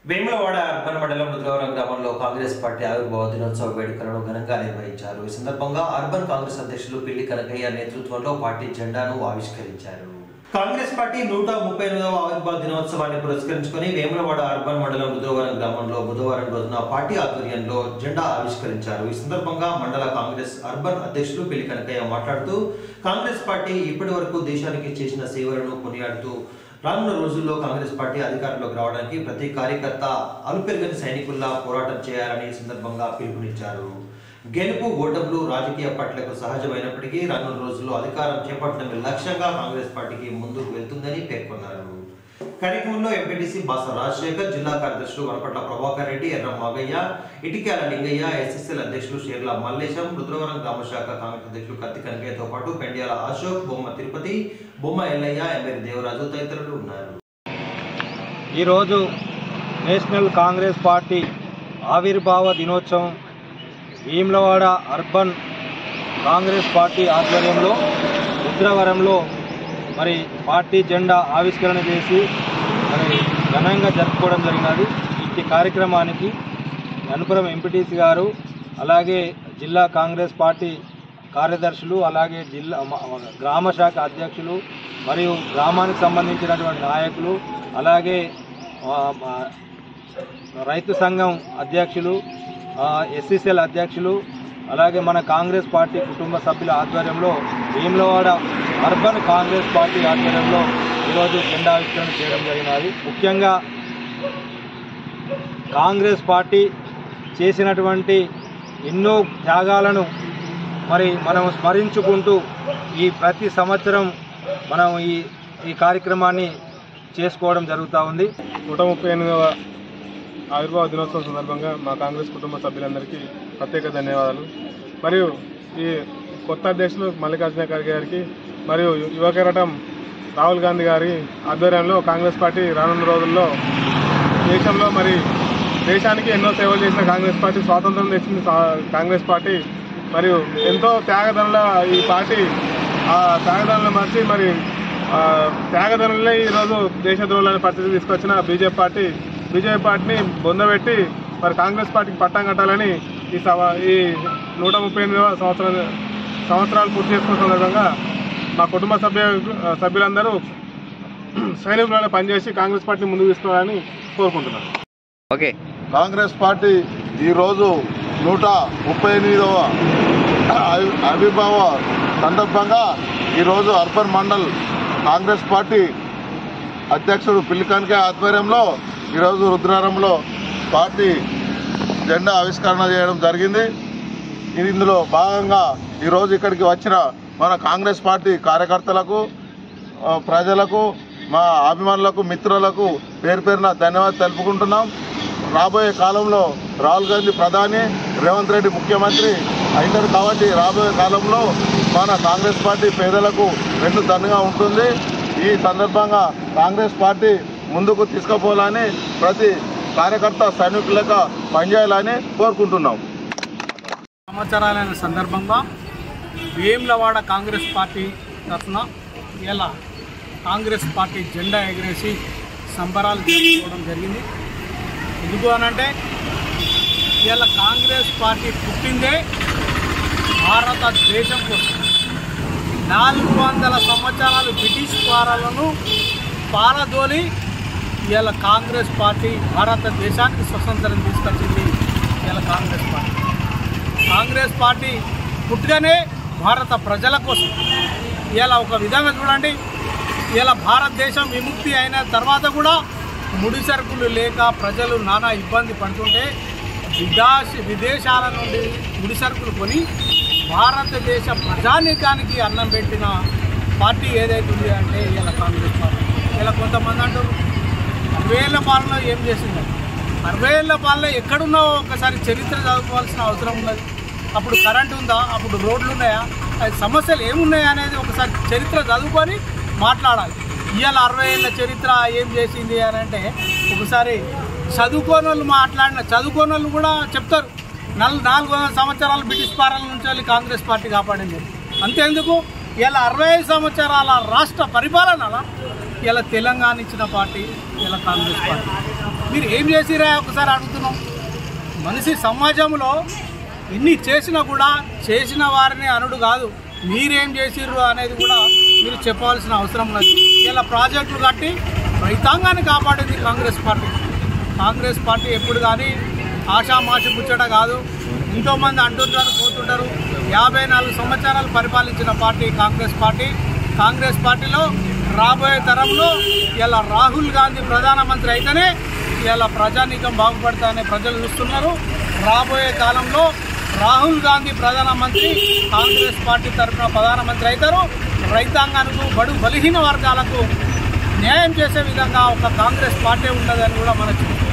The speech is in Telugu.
వేములవాడ అర్బన్ మండలం రుద్రవరం గ్రామంలో కాంగ్రెస్ పార్టీ ఆవిర్భావ దినోత్సవ వేడుకలను ఘనంగా నిర్వహించారు ఈ సందర్భంగా అర్బన్ కాంగ్రెస్ అధ్యక్షులు పిల్లి కనకయ్య నేతృత్వంలో పార్టీ జెండాను ఆవిష్కరించారు కాంగ్రెస్ పార్టీ నూట ముప్పై ఎనిమిదవ ఆవిర్భావ దినోత్సవాన్ని పురస్కరించుకొని వేములవాడ అర్బన్ మండలం రుద్రవరం గ్రామంలో బుధవారం రోజున పార్టీ ఆధ్వర్యంలో జెండా ఆవిష్కరించారు ఈ సందర్భంగా మండల కాంగ్రెస్ అర్బన్ అధ్యక్షులు పిల్లి కనకయ్య మాట్లాడుతూ కాంగ్రెస్ పార్టీ ఇప్పటి వరకు దేశానికి చేసిన సేవలను కొనియాడుతూ రానున్న రోజుల్లో కాంగ్రెస్ పార్టీ అధికారంలోకి రావడానికి ప్రతి కార్యకర్త అలుపెరుగని సైనికుల్లా పోరాటం చేయాలని ఈ సందర్భంగా పిలుపునిచ్చారు గెలుపు ఓటములు రాజకీయ పార్టీలకు సహజమైనప్పటికీ రానున్న రోజుల్లో అధికారం చేపట్టడమే లక్ష్యంగా కాంగ్రెస్ పార్టీకి ముందుకు వెళ్తుందని పేర్కొన్నారు కార్యక్రమంలో ఎంపీటీసీ బాస రాజశేఖర్ జిల్లా కార్యదర్శులు వనపట్ల ప్రభాకర్ రెడ్డి ఎర్ర మాగయ్య ఇటిక్యాల లింగయ్య ఎస్ఎస్ఎల్ అధ్యక్షులు షేర్ల మల్లేశం రుద్రవరం గ్రామ శాఖ కాంగ్రెస్ అధ్యక్షులు కత్తి కనకయ్యతో పాటు పెండ్యాల అశోక్ బొమ్మ తిరుపతి బొమ్మ ఎల్లయ్య ఎమ్మెల్యే దేవరాజు తదితరులు ఉన్నారు ఈరోజు నేషనల్ కాంగ్రెస్ పార్టీ ఆవిర్భావ దినోత్సవం భీమ్లవాడ అర్బన్ కాంగ్రెస్ పార్టీ ఆధ్వర్యంలో రుద్రవరంలో మరి పార్టీ జెండా ఆవిష్కరణ చేసి మరి ఘనంగా జరుపుకోవడం జరిగినది ఈ కార్యక్రమానికి అనుపురం ఎంపీటీసీ గారు అలాగే జిల్లా కాంగ్రెస్ పార్టీ కార్యదర్శులు అలాగే జిల్లా మ- గ్రామ శాఖ అధ్యక్షులు మరియు గ్రామానికి సంబంధించినటువంటి నాయకులు అలాగే ఆ, మా- రైతు సంఘం అధ్యక్షులు ఎస్సీసీఎల్ అధ్యక్షులు అలాగే మన కాంగ్రెస్ పార్టీ కుటుంబ సభ్యుల ఆధ్వర్యంలో భీమ్లవాడ అర్బన్ కాంగ్రెస్ పార్టీ ఆధ్వర్యంలో ఈరోజు జెండా ఆవిష్కరణ చేయడం జరిగినది ముఖ్యంగా కాంగ్రెస్ పార్టీ చేసినటువంటి ఎన్నో త్యాగాలను మరి మనం స్మరించుకుంటూ ఈ ప్రతి సంవత్సరం మనం ఈ ఈ కార్యక్రమాన్ని చేసుకోవడం జరుగుతూ ఉంది నూట ముప్పై ఎనిమిదవ ఆవిర్భావ దినోత్సవం సందర్భంగా మా కాంగ్రెస్ కుటుంబ సభ్యులందరికీ ప్రత్యేక ధన్యవాదాలు మరియు ఈ కొత్త అధ్యక్షులు మల్లికార్జున ఖర్గే గారికి మరియు యువ కెరటం రాహుల్ గాంధీ గారి ఆధ్వర్యంలో కాంగ్రెస్ పార్టీ రానున్న రోజుల్లో దేశంలో మరి దేశానికి ఎన్నో సేవలు చేసిన కాంగ్రెస్ పార్టీ స్వాతంత్రం తెచ్చింది సా- కాంగ్రెస్ పార్టీ మరియు ఎంతో త్యాగదనుల ఈ పార్టీ ఆ త్యాగదనులను మర్చి మరి ఆ, త్యాగదనులనే ఈరోజు దేశద్రోహులనే పరిస్థితి తీసుకొచ్చిన బీజేపీ పార్టీ బీజేపీ పార్టీని బొందబెట్టి మరి కాంగ్రెస్ పార్టీకి పట్టం కట్టాలని ఈ సభ ఈ నూట ముప్పై ఎనిమిదవ సంవత్సరం సంవత్సరాలు పూర్తి చేసుకున్న సందర్భంగా మా కుటుంబ సభ్య సభ్యులందరూ సైనికులలో పనిచేసి కాంగ్రెస్ పార్టీని ముందుకు తీసుకోవాలని కోరుకుంటున్నాను ఓకే కాంగ్రెస్ పార్టీ ఈరోజు నూట ముప్పై ఎనిమిదవ ఆవి- ఆవిర్భావ సందర్భంగా ఈరోజు అర్బన్ మండల్ కాంగ్రెస్ పార్టీ అధ్యక్షుడు పిల్లికానికే ఆధ్వర్యంలో ఈరోజు రుద్రారంలో పార్టీ జెండా ఆవిష్కరణ చేయడం జరిగింది ఇది ఇందులో భాగంగా ఈరోజు ఇక్కడికి వచ్చిన మన కాంగ్రెస్ పార్టీ కార్యకర్తలకు ఆ, ప్రజలకు మా అభిమానులకు మిత్రులకు పేరు పేరున ధన్యవాదాలు తెలుపుకుంటున్నాం రాబోయే కాలంలో రాహుల్ గాంధీ ప్రధాని రేవంత్ రెడ్డి ముఖ్యమంత్రి అవుతారు కాబట్టి రాబోయే కాలంలో మన కాంగ్రెస్ పార్టీ పేదలకు రెండు దన్నుగా ఉంటుంది ఈ సందర్భంగా కాంగ్రెస్ పార్టీ ముందుకు తీసుకుపోవాలని ప్రతి కార్యకర్త సైనికులకు పనిచేయాలని కోరుకుంటున్నాం సంవత్సరాలైన సందర్భంగా వేములవాడ కాంగ్రెస్ పార్టీ తరఫున ఇలా కాంగ్రెస్ పార్టీ జెండా ఎగరేసి సంబరాలు చేసుకోవడం జరిగింది ఎందుకు అనంటే ఇలా కాంగ్రెస్ పార్టీ పుట్టిందే భారతదేశం కోసం నాలుగు వందల సంవత్సరాలు బ్రిటిష్ పాలనను పారదోలి ఇలా కాంగ్రెస్ పార్టీ భారతదేశానికి స్వతంత్రం తీసుకొచ్చింది ఇలా కాంగ్రెస్ పార్టీ కాంగ్రెస్ పార్టీ పుట్టుకనే భారత ప్రజల కోసం ఇలా ఒక విధంగా చూడండి ఇలా భారతదేశం విముక్తి అయిన తర్వాత కూడా ముడి సరుకులు లేక ప్రజలు నానా ఇబ్బంది పడుతుంటే విదేశ విదేశాల నుండి ముడి సరుకులు కొని భారతదేశ ప్రజానీకానికి అన్నం పెట్టిన పార్టీ ఏదైతుంది అంటే ఇలా కాంగ్రెస్ పార్టీ ఇలా కొంతమంది అంటారు అరవేళ్ల పాలన ఏం చేసింది అరవేళ్ల పాలన ఎక్కడున్నావో ఒకసారి చరిత్ర చదువుకోవాల్సిన అవసరం ఉన్నది అప్పుడు కరెంట్ ఉందా అప్పుడు రోడ్లు ఉన్నాయా అది సమస్యలు ఏమున్నాయా అనేది ఒకసారి చరిత్ర చదువుకొని మాట్లాడాలి ఇవాళ అరవై ఏళ్ళ చరిత్ర ఏం చేసింది అని అంటే ఒకసారి చదువుకోని వాళ్ళు మాట్లాడిన చదువుకోని వాళ్ళు కూడా చెప్తారు నల్ నాలుగు వందల సంవత్సరాలు బ్రిటిష్ పాలన నుంచి వెళ్ళి కాంగ్రెస్ పార్టీ కాపాడింది అంతేందుకు ఇలా అరవై ఐదు సంవత్సరాల రాష్ట్ర పరిపాలన ఇలా తెలంగాణ ఇచ్చిన పార్టీ ఇలా కాంగ్రెస్ పార్టీ మీరు ఏం చేసిరా ఒకసారి అడుగుతున్నాం మనిషి సమాజంలో ఎన్ని చేసినా కూడా చేసిన వారిని అనుడు కాదు మీరేం చేసిర్రు అనేది కూడా మీరు చెప్పవలసిన అవసరం ఉన్నది ఇలా ప్రాజెక్టులు కట్టి రైతాంగాన్ని కాపాడింది కాంగ్రెస్ పార్టీ కాంగ్రెస్ పార్టీ ఎప్పుడు కానీ ఆషామాషి ముచ్చట కాదు ఎంతోమంది అంటుంటారు పోతుంటారు యాభై నాలుగు సంవత్సరాలు పరిపాలించిన పార్టీ కాంగ్రెస్ పార్టీ కాంగ్రెస్ పార్టీలో రాబోయే తరంలో ఇలా రాహుల్ గాంధీ ప్రధానమంత్రి అయితేనే ఇలా ప్రజానీకం బాగుపడతాయని ప్రజలు చూస్తున్నారు రాబోయే కాలంలో రాహుల్ గాంధీ ప్రధానమంత్రి కాంగ్రెస్ పార్టీ తరఫున ప్రధానమంత్రి అవుతారు రైతాంగానికి బడు బలహీన వర్గాలకు న్యాయం చేసే విధంగా ఒక కాంగ్రెస్ పార్టీ ఉంటుందని కూడా మనకు